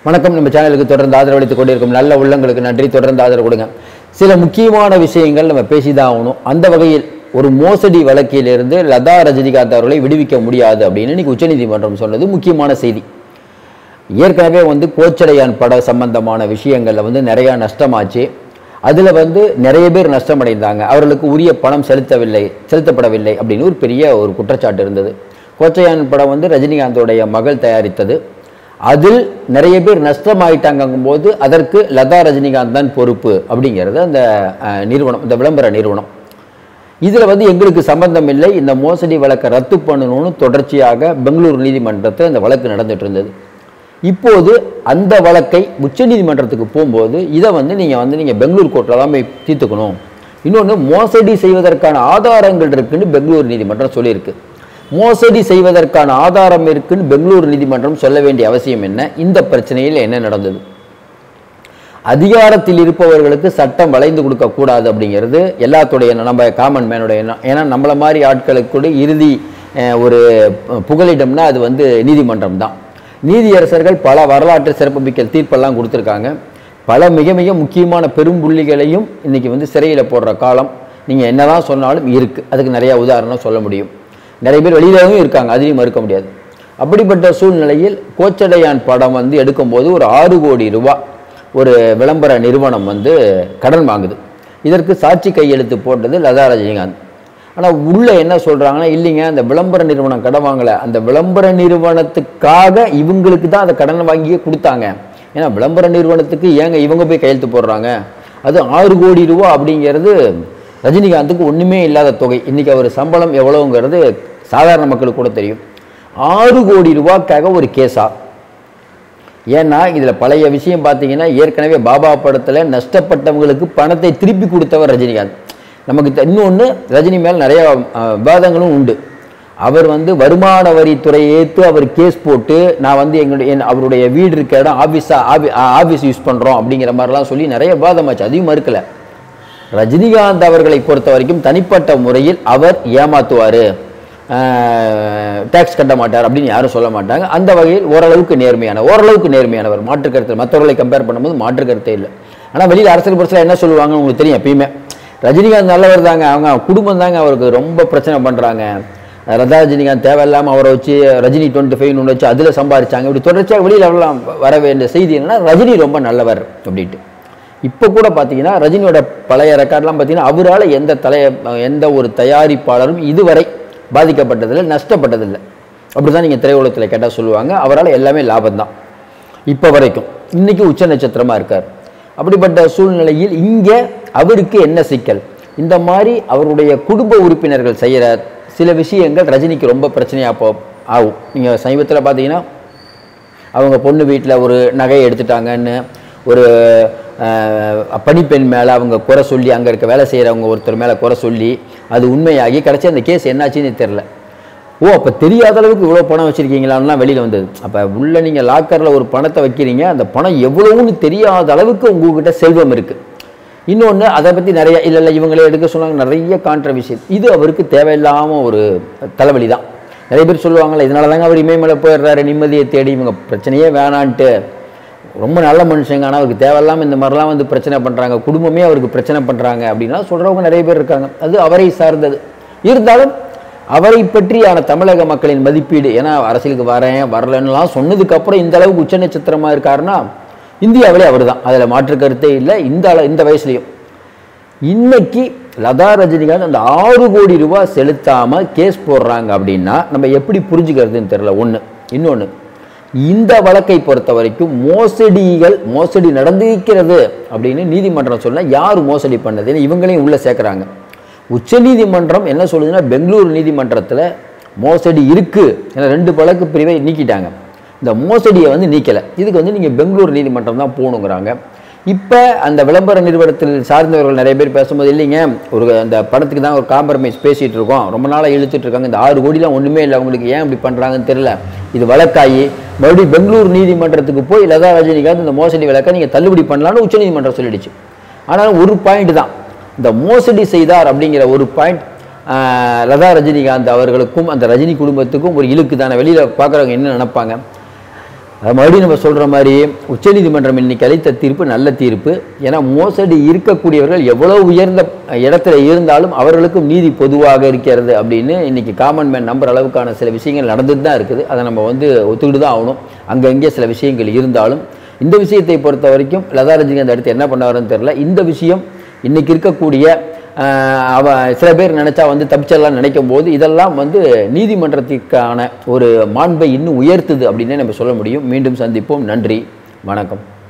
வணக்கம் நம்ம சேனலுக்கு தொடர்ந்து ஆதரவளித்துக் கொண்டிருக்கும் நல்ல உள்ளங்களுக்கு நன்றி தொடர்ந்து ஆதரவு கொடுங்க சில முக்கியமான விஷயங்கள் நம்ம பேசிதான் ஆகணும் அந்த வகையில் ஒரு மோசடி வழக்கிலிருந்து லதா ரஜினிகாந்த் அவர்களை விடுவிக்க முடியாது அப்படின்னு இன்னைக்கு உச்சநீதிமன்றம் சொன்னது முக்கியமான செய்தி ஏற்கனவே வந்து கோச்சடையான் பட சம்பந்தமான விஷயங்களில் வந்து நிறையா நஷ்டமாச்சு அதில் வந்து நிறைய பேர் நஷ்டமடைந்தாங்க அவர்களுக்கு உரிய பணம் செலுத்தவில்லை செலுத்தப்படவில்லை அப்படின்னு ஒரு பெரிய ஒரு குற்றச்சாட்டு இருந்தது கோச்சையான் படம் வந்து ரஜினிகாந்தோடைய மகள் தயாரித்தது அதில் நிறைய பேர் நஷ்டமாயிட்டாங்கும் போது அதற்கு லதா ரஜினிகாந்த் தான் பொறுப்பு அப்படிங்கிறது அந்த அஹ், நிறுவனம் இந்த விளம்பர நிறுவனம் இதில் வந்து எங்களுக்கு சம்பந்தம் இல்லை இந்த மோசடி வழக்கை ரத்து பண்ணணும்னு தொடர்ச்சியாக பெங்களூர் நீதிமன்றத்தில் இந்த வழக்கு நடந்துட்டு இருந்தது இப்போது அந்த வழக்கை உச்சநீதிமன்றத்துக்கு போகும்போது இதை வந்து நீங்கள் வந்து நீங்கள் பெங்களூர் கோர்ட்டில் தான் போய் தீர்த்துக்கணும் இன்னொன்று மோசடி செய்வதற்கான ஆதாரங்கள் இருக்குன்னு பெங்களூர் நீதிமன்றம் சொல்லியிருக்கு மோசடி செய்வதற்கான ஆதாரம் இருக்குன்னு பெங்களூர் நீதிமன்றம் சொல்ல வேண்டிய அவசியம் என்ன இந்த பிரச்சனையில் என்ன நடந்தது அதிகாரத்தில் இருப்பவர்களுக்கு சட்டம் வளைந்து கொடுக்க கூடாது அப்படிங்கிறது எல்லாத்துடைய எண்ணம். நம்ம காமன் மேனுடைய எண்ணம் ஏன்னா நம்மள மாதிரி ஆட்களுக்கு கூட இறுதி அஹ், ஒரு பு- புகலிடம்னா அது வந்து நீதிமன்றம் தான் நீதியரசர்கள் பல வரலாற்று சிறப்புமிக்க தீர்ப்பெல்லாம் கொடுத்துருக்காங்க பல மிக மிக முக்கியமான பெரும் புள்ளிகளையும் இன்னைக்கு வந்து சிறையில் போடுற காலம் நீங்கள் என்னதான் சொன்னாலும் இருக்குது அதுக்கு நிறைய உதாரணம் சொல்ல முடியும் நிறைய பேர் வெளியிலவும் இருக்காங்க அதையும் மறுக்க முடியாது அப்படிப்பட்ட சூழ்நிலையில் கோச்சடையான் படம் வந்து எடுக்கும்போது ஒரு ஆறு கோடி ரூபாய் ஒரு விளம்பர நிறுவனம் வந்து கடன் வாங்குது இதற்கு சாட்சி கையெழுத்து போட்டது லதா ரஜினிகாந்த் ஆனால் உள்ள என்ன சொல்றாங்கன்னா இல்லைங்க அந்த விளம்பர நிறுவனம் கடன் வாங்கலை அந்த விளம்பர நிறுவனத்துக்காக இவங்களுக்கு தான் அந்த கடன் வாங்கியே கொடுத்தாங்க ஏன்னா விளம்பர நிறுவனத்துக்கு ஏங்க இவங்க போய் கையெழுத்து போடுறாங்க அது ஆறு கோடி ரூபா அப்படிங்கிறது ரஜினிகாந்துக்கு ஒன்றுமே இல்லாத தொகை இன்னைக்கு அவர் சம்பளம் எவ்வளோங்கிறது சாதாரண மக்களுக்கு கூட தெரியும் ஆறு கோடி ரூபாய்க்காக ஒரு கேஸா ஏன்னா இதில் பழைய விஷயம் பார்த்தீங்கன்னா ஏற்கனவே பாபா படத்தில் நஷ்டப்பட்டவங்களுக்கு பணத்தை திருப்பி கொடுத்தவர் ரஜினிகாந்த் நமக்கு தெ- இன்னொன்று ரஜினி மேல் நிறைய அஹ், விவாதங்களும் உண்டு அவர் வந்து வருமான வரித்துறையை ஏற்று அவர் கேஸ் போட்டு நான் வந்து எங்களுடைய என் அவருடைய வீடு இருக்க இடம் ஆஃபீஸாக ஆஃபி ஆஃபீஸ் யூஸ் பண்ணுறோம் அப்படிங்கிற மாதிரிலாம் சொல்லி நிறைய விவாதமாச்சு அதையும் மறுக்கலை ரஜினிகாந்த் அவர்களை பொறுத்த வரைக்கும் தனிப்பட்ட முறையில் அவர் ஏமாத்துவார் டேக்ஸ் கட்ட மாட்டார் அப்படின்னு யாரும் சொல்ல மாட்டாங்க அந்த வகையில் ஓரளவுக்கு நேர்மையான ஓரளவுக்கு நேர்மையானவர் மாற்று கருத்து மற்றவர்களை கம்பேர் பண்ணும்போது மாற்று கருத்தே இல்லை ஆனால் வெளியில் அரசியல் புரட்சியில் என்ன சொல்லுவாங்க உங்களுக்கு தெரியும் எப்பயுமே ரஜினிகாந்த் நல்லவர் தாங்க அவங்க குடும்பம் தாங்க அவருக்கு ரொம்ப பிரச்சனை பண்ணுறாங்க ரதா ரஜினிகாந்த் தேவையில்லாமல் அவரை வச்சு ரஜினி டுவெண்ட்டி ஃபைவ் ஒன்று வச்சு அதில் சம்பாதிச்சாங்க இப்படி தொடர்ச்சியாக வெளியில் வரலாம் வர வேண்டிய செய்தி என்னன்னா ரஜினி ரொம்ப நல்லவர் அப்படின்ட்டு இப்போ கூட பார்த்தீங்கன்னா ரஜினியோட பழைய ரெக்கார்ட்லாம் பார்த்தீங்கன்னா அவரால் எந்த தலைய எந்த ஒரு தயாரிப்பாளரும் இதுவரை பாதிக்கப்பட்டதில்லை நஷ்டப்பட்டதில்லை அப்படி தான் நீங்கள் திரையுலகத்தில் கேட்டால் சொல்லுவாங்க அவரால் எல்லாமே லாபம் தான் இப்போ வரைக்கும் இன்னைக்கு உச்ச நட்சத்திரமாக இருக்கார் அப்படிப்பட்ட சூழ்நிலையில் இங்கே அவருக்கு என்ன சிக்கல் இந்த மாதிரி அவருடைய குடும்ப உறுப்பினர்கள் செய்கிற சில விஷயங்கள் ரஜினிக்கு ரொம்ப பிரச்சனையாக போ ஆகும் நீங்கள் சமீபத்தில் பார்த்தீங்கன்னா அவங்க பொண்ணு வீட்டில் ஒரு நகையை எடுத்துட்டாங்கன்னு ஒரு அஹ், பணிப்பெண் மேலே அவங்க குறை சொல்லி அங்கே இருக்க வேலை செய்கிறவங்க ஒருத்தர் மேலே குறை சொல்லி அது உண்மையாகி கடைசி அந்த கேஸ் என்னாச்சுன்னு தெரில ஓ அப்போ தெரியாத அளவுக்கு இவ்வளோ பணம் வச்சுருக்கீங்களான்லாம் வெளியில் வந்தது அப்போ உள்ள நீங்கள் லாக்கரில் ஒரு பணத்தை வைக்கிறீங்க அந்த பணம் எவ்வளவுன்னு தெரியாத அளவுக்கு உங்ககிட்ட செல்வம் இருக்குது இன்னொன்று அதை பற்றி நிறைய இல்லை இல்லை இவங்களே எடுக்க சொன்னாங்க நிறைய கான்ட்ரவர்சி இது அவருக்கு தேவையில்லாமல் ஒரு தலைவலி தான் நிறைய பேர் சொல்லுவாங்கல்ல இதனால தாங்க அவர் இமயமலை போயிடுறாரு நிம்மதியை தேடி இவங்க பிரச்சனையே வேணான்ட்டு ரொம்ப நல்ல மனுஷங்க ஆனால் அவருக்கு தேவையில்லாமல் இந்த மாதிரிலாம் வந்து பிரச்சனை பண்ணுறாங்க குடும்பமே அவருக்கு பிரச்சனை பண்ணுறாங்க அப்படின்னா சொல்கிறவங்க நிறைய பேர் இருக்காங்க அது அவரை சார்ந்தது இருந்தாலும் அவரை பற்றியான தமிழக மக்களின் மதிப்பீடு ஏன்னா அரசியலுக்கு வரேன் வரலன்னுலாம் சொன்னதுக்கப்புறம் இந்த அளவுக்கு உச்ச நட்சத்திரமாக இருக்காருன்னா இந்தியாவிலே அவர் தான் அதில் மாற்று கருத்தே இல்லை இந்த அள இந்த வயசுலையும் இன்னைக்கு லதா ரஜினிகாந்த் அந்த ஆறு கோடி ரூபாய் செலுத்தாமல் கேஸ் போடுறாங்க அப்படின்னா நம்ம எப்படி புரிஞ்சுக்கிறதுன்னு தெரியல ஒன்று இன்னொன்று இந்த வழக்கை பொறுத்த வரைக்கும் மோசடிகள் மோசடி நடந்திருக்கிறது அப்படின்னு நீதிமன்றம் சொன்னா யார் மோசடி பண்ணதுன்னு இவங்களையும் உள்ளே சேர்க்குறாங்க உச்சநீதிமன்றம் என்ன சொல்லுதுன்னா பெங்களூர் நீதிமன்றத்தில் மோசடி இருக்கு ஏன்னா ரெண்டு வழக்கு பிரிவை நீக்கிட்டாங்க இந்த மோசடியை வந்து நீக்கலை இதுக்கு வந்து நீங்கள் பெங்களூர் நீதிமன்றம் தான் போகணுங்கிறாங்க இப்போ அந்த விளம்பர நிறுவனத்தில் சார்ந்தவர்கள் நிறைய பேர் பேசும்போது இல்லைங்க ஒரு அந்த படத்துக்கு தான் ஒரு காம்ப்ரமைஸ் பேசிகிட்டு இருக்கோம் ரொம்ப நாளாக இழுத்துட்டு இருக்காங்க இந்த ஆறு கோடிலாம் ஒன்றுமே இல்லை அவங்களுக்கு ஏன் இப்படி பண்ணுறாங்கன்னு தெரியல இது வழக்காகி மறுபடியும் பெங்களூர் நீதிமன்றத்துக்கு போய் லதா ரஜினிகாந்த் இந்த மோசடி வழக்கை நீங்கள் தள்ளுபடி பண்ணலான்னு உச்சநீதிமன்றம் சொல்லிடுச்சு ஆனாலும் ஒரு பாயிண்ட் தான் இந்த மோசடி செய்தார் அப்படிங்கிற ஒரு பாயிண்ட் லதா ரஜினிகாந்த் அவர்களுக்கும் அந்த ரஜினி குடும்பத்துக்கும் ஒரு இழுக்கு தானே வெளியில் பார்க்குறவங்க என்ன நினைப்பாங்க அது மறுபடியும் நம்ம சொல்கிற மாதிரி உச்சநீதிமன்றம் இன்னைக்கு அளித்த தீர்ப்பு நல்ல தீர்ப்பு ஏன்னா மோசடி இருக்கக்கூடியவர்கள் எவ்வளோ உயர்ந்த இடத்துல இருந்தாலும் அவர்களுக்கும் நீதி பொதுவாக இருக்கிறது அப்படின்னு இன்னைக்கு காமன் மேன் நம்புற அளவுக்கான சில விஷயங்கள் நடந்துட்டு தான் இருக்குது அதை நம்ம வந்து ஒத்துக்கிட்டு தான் ஆகணும் அங்கங்கே சில விஷயங்கள் இருந்தாலும் இந்த விஷயத்தை பொறுத்த வரைக்கும் லதா ரஜினிகாந்த் அடுத்து என்ன பண்ணாருன்னு தெரியல இந்த விஷயம் இன்னைக்கு இருக்கக்கூடிய ஆஹ், அவ சில பேர் நினைச்சா வந்து தப்பிச்சிடலாம் நினைக்கும் போது இதெல்லாம் வந்து நீதிமன்றத்திற்கான ஒரு மாண்பை இன்னும் உயர்த்துது அப்படின்னே நம்ம சொல்ல முடியும் மீண்டும் சந்திப்போம் நன்றி வணக்கம்